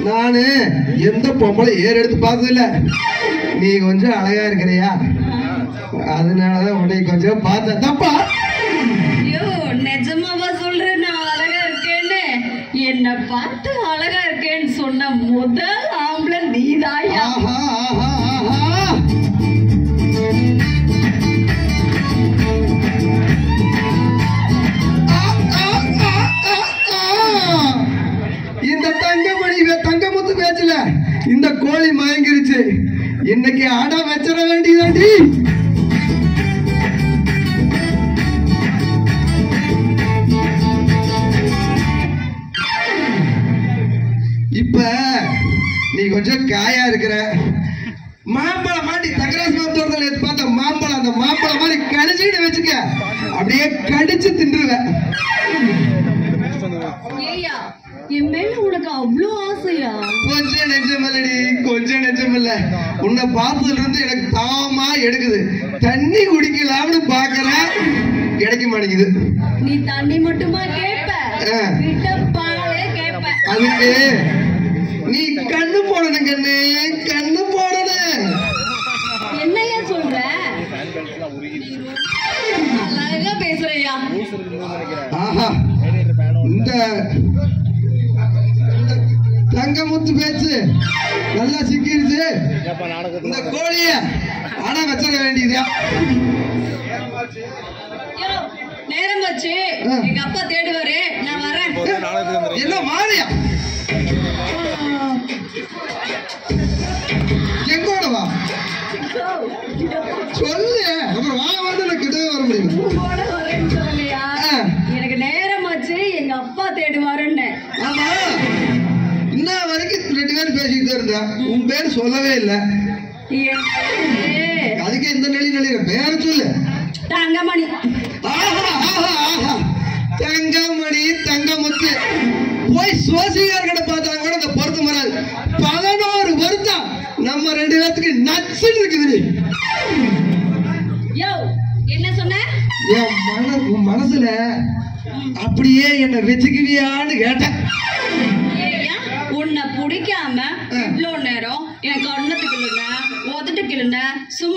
நானு எந்த பொம்பளை ஏறு எடுத்து பார்த்தது இல்ல நீ கொஞ்சம் அழகா இருக்கிறியா அதனாலதான் உன்னை கொஞ்சம் பார்த்தேன் தப்பா ஐயோ நிஜமாவா சொல்றேன் நான் அழகா இருக்கேன்னு என்ன பார்த்து அழகா இருக்கேன்னு சொன்ன முதல் ஆம்பளை நீதாயா ஆஹா ஆஹா ஆஹா ஆ, ஆ, ஆ, ஆ, ஆ. இந்த தங்கமணி வே- தங்கமுத்து பேச்சுல இந்த கோழி மயங்கிருச்சு இன்னைக்கு அடை வச்சிட வேண்டியதாண்டி இப்ப நீ கொஞ்சம் காயா இருக்கிற மாம்பழம் மாட்டி தங்கராஜ் மாம்பழத்துல நேத்து பார்த்த மாம்பழம் அந்த மாம்பழம் மாதிரி கடிச்சுக்கிட்டு வச்சுக்க அப்படியே கடிச்சு தின்றுவேன் ஏய்யா என் மேல உனக்கு அவ்வளோ ஆசையா கொஞ்சம் நெஞ்சமில்லடி கொஞ்சம் நெஞ்சமில்ல உன்னை பார்த்ததுல இருந்து எனக்கு தாமா எடுக்குது தண்ணி குடிக்கலாம்னு பாக்குறேன் கிடைக்க மாட்டேங்குது நீ தண்ணி மட்டுமா கேட்ப ஆ. விட்ட பாலே கேட்ப அதுக்கு நீ கண்ணு போடணும் கண்ணு கண்ணு போடணும் என்னையா சொல்ற அழகா பேசுறையா ஆஹா இந்த தங்கமுத்து பேச்சு நல்லா சிக்கிருச்சு இந்த கோழிய அணை வச்சிட வேண்டியதா யோ, நேரம் வச்சு ஆ. எங்க அப்பா தேடுவாரு நான் வரேன் என்ன மாறியா எங்கோட வா சொல்லு அப்புறம் வா வந்து நான் கிட்டவே வர முடியும் உங்களோட வரேன்னு சொல்லலையா ஆ. எனக்கு நேரம் வச்சு எங்க அப்பா தேடுவாருன்னு ஆமா இன்ன வரைக்கும் ரெண்டு பேரும் பேசிக்கிட்டு இருந்தா உன் பேர் சொல்லவே இல்லை என் பேரு அதுக்கு இந்த நெளி நெளிற பேர் சொல்லு தங்கமணி ஆஹா ஆஹா ஆஹா தங்கமணி தங்கமுத்து போய் சோசிகார்கிட்ட பார்த்தா கூட இந்த பொருத்தம் வராது பதினோரு வருத்தம் நம்ம ரெண்டு பேர்த்துக்கு நச்சுன்னு இருக்குது யோ என்ன சொன்ன என் மன உன் மனசுல அப்படியே என்ன வச்சுக்குவியான்னு கேட்டேன் ஏய்யா, உன்னை பிடிக்காம இவ்வளோ நேரம் என் கண்ணத்துக்கு இல்லைன்னா உதட்டுக்கு இல்லைன்னா சும்மா